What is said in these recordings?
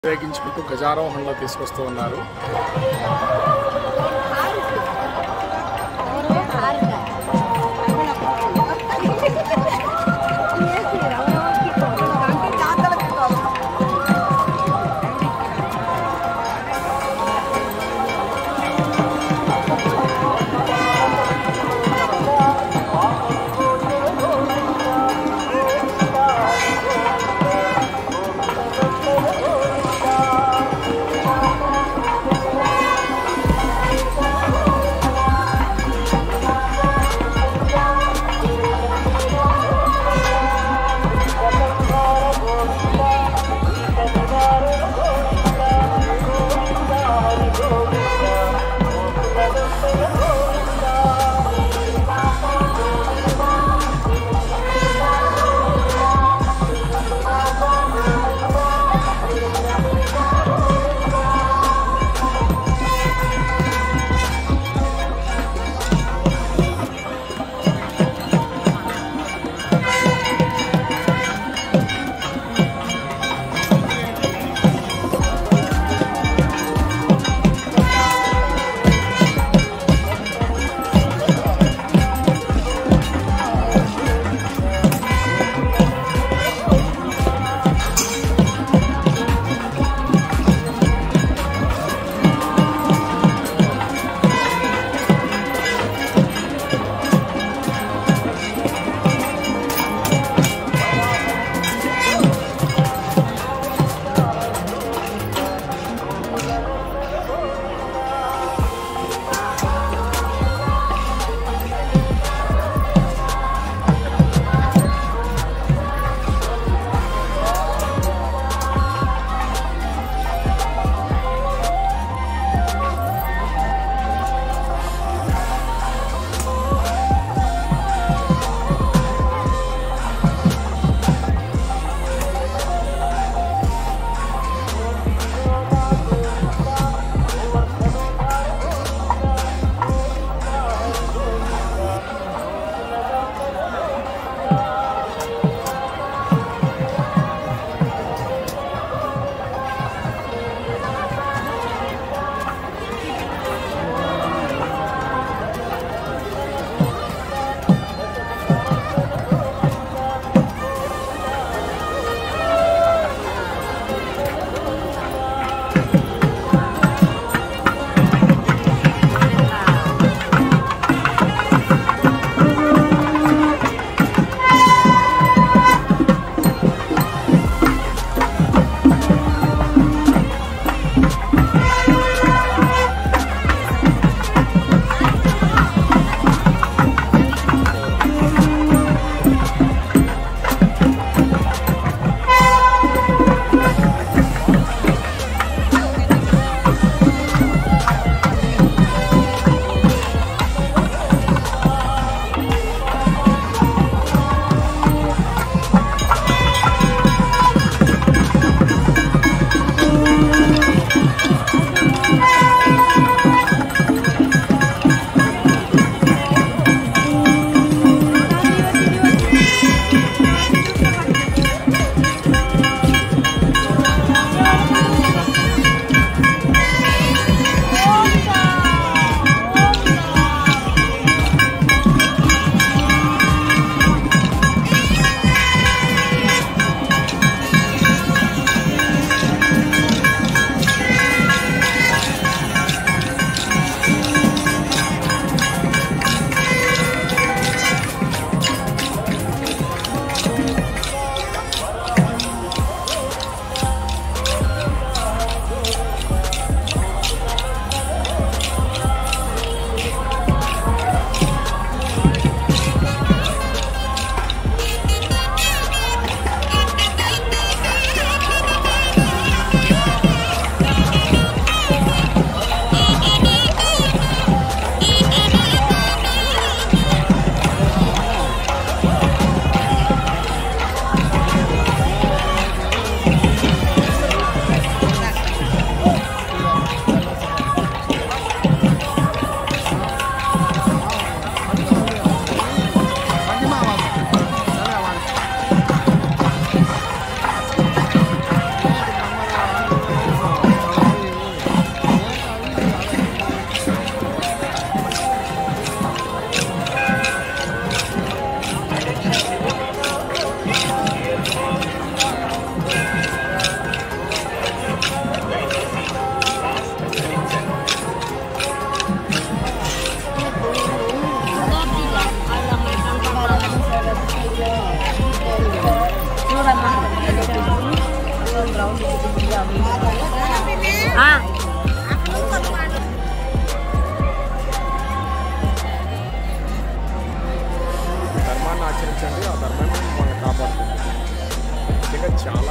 ఉపయోగించుకుంటూ గజారోహణలో తీసుకొస్తూ ఉన్నారు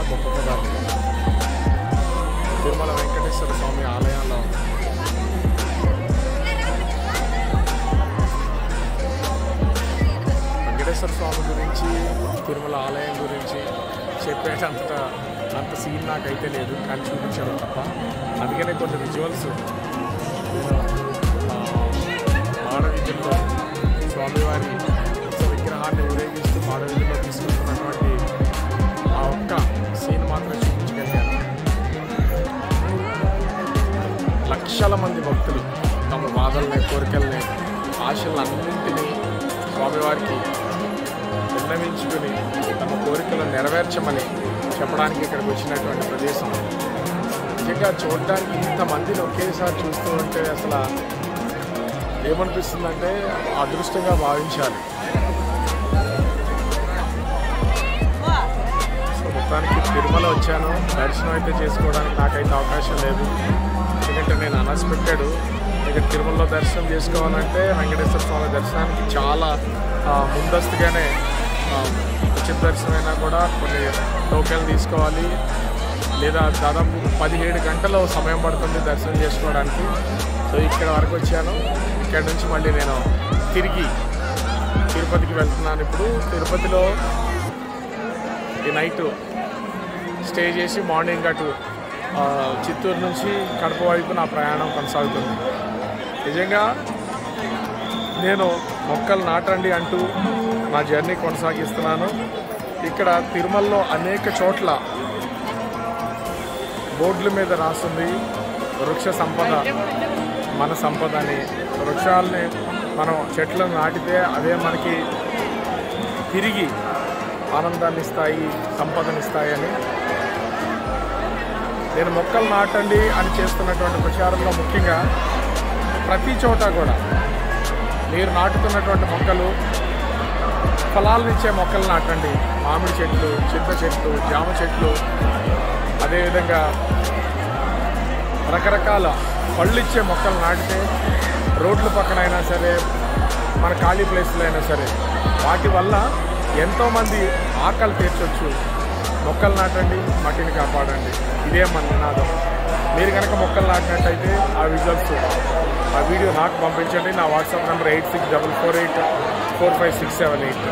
గొప్ప పదార్థం తిరుమల వెంకటేశ్వర స్వామి ఆలయంలో వెంకటేశ్వర స్వామి గురించి తిరుమల ఆలయం గురించి చెప్పేటంత అంత సీన్ నాకైతే లేదు కానీ చూపించడం తప్ప అందుకనే కొన్ని విజువల్స్ నేను మాడవీధుల్లో స్వామివారి ఉత్సవ విగ్రహాన్ని ఊరేగిస్తూ మాడవీధుల్లో తీసుకుంటున్నటువంటి ఆ ఒక్క సీన్ మాత్రం చూపించగలిగాను లక్షల మంది భక్తులు తమ బాధల్ని కోరికల్ని ఆశలన్నింటినీ స్వామివారికి విన్నవించుకుని తమ కోరికలను నెరవేర్చమని చెప్పడానికి ఇక్కడికి వచ్చినటువంటి ప్రదేశం నిజంగా చూడడానికి ఇంతమందిని ఒకేసారి చూస్తూ ఉంటే అసలు ఏమనిపిస్తుందంటే అదృష్టంగా భావించాలి సో మొత్తానికి తిరుమల వచ్చాను దర్శనం అయితే చేసుకోవడానికి నాకైతే అవకాశం లేదు ఎందుకంటే నేను అన్ఎక్స్పెక్టెడ్ ఇక్కడ తిరుమలలో దర్శనం చేసుకోవాలంటే వెంకటేశ్వర స్వామి దర్శనానికి చాలా ఆ, ముందస్తుగానే ఆ, ఉచిత దర్శనమైనా కూడా కొన్ని టోకెన్లు తీసుకోవాలి లేదా దాదాపు పదిహేడు గంటలు సమయం పడుతుంది దర్శనం చేసుకోవడానికి సో ఇక్కడ వరకు వచ్చాను ఇక్కడ నుంచి మళ్ళీ నేను తిరిగి తిరుపతికి వెళ్తున్నాను ఇప్పుడు తిరుపతిలో ఈ నైట్ స్టే చేసి మార్నింగ్ అటు ఆ, చిత్తూరు నుంచి కడప వైపు నా ప్రయాణం కొనసాగుతుంది నిజంగా నేను మొక్కలు నాటండి అంటూ నా జర్నీ కొనసాగిస్తున్నాను ఇక్కడ తిరుమలలో అనేక చోట్ల బోర్డుల మీద రాస్తుంది వృక్ష సంపద మన సంపద అని వృక్షాలని మనం చెట్లను నాటితే అవే మనకి తిరిగి ఆనందాన్ని ఇస్తాయి సంపదనిస్తాయి అని నేను మొక్కలు నాటండి అని చేస్తున్నటువంటి ప్రచారంలో ముఖ్యంగా ప్రతి చోట కూడా మీరు నాటుతున్నటువంటి మొక్కలు ఫలాలను ఇచ్చే మొక్కలు నాటండి మామిడి చెట్లు చింత చెట్లు జామ చెట్లు అదేవిధంగా రకరకాల పళ్ళు ఇచ్చే మొక్కలు నాటితే రోడ్ల పక్కన అయినా సరే మన ఖాళీ ప్లేస్లో అయినా సరే వాటి వల్ల ఎంతోమంది ఆకలి తీర్చొచ్చు మొక్కలు నాటండి మట్టిని కాపాడండి ఇదే మన నినాదం మీరు కనుక మొక్కలు నాటినట్టయితే ఆ విజువల్స్ ఆ వీడియో నాకు పంపించండి నా WhatsApp number eight six double four eight four five six seven eight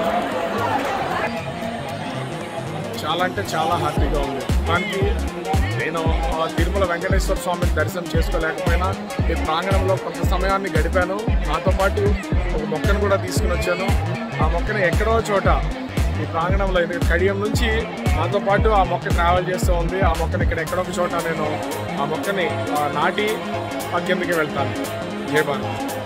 చాలా అంటే చాలా హ్యాపీగా ఉంది దానికి నేను ఆ తిరుమల వెంకటేశ్వర స్వామిని దర్శనం చేసుకోలేకపోయినా ఈ ప్రాంగణంలో కొంత సమయాన్ని గడిపాను నాతో పాటు ఒక మొక్కను కూడా తీసుకుని వచ్చాను ఆ మొక్కని ఎక్కడో చోట ఈ ప్రాంగణంలో ఇది కడియం నుంచి నాతో పాటు ఆ మొక్క ట్రావెల్ చేస్తూ ఉంది ఆ మొక్కని ఇక్కడ ఎక్కడో ఒక చోట నేను ఆ మొక్కని ఆ, నాటి ఆ కిందకి వెళ్తాను జయబాన్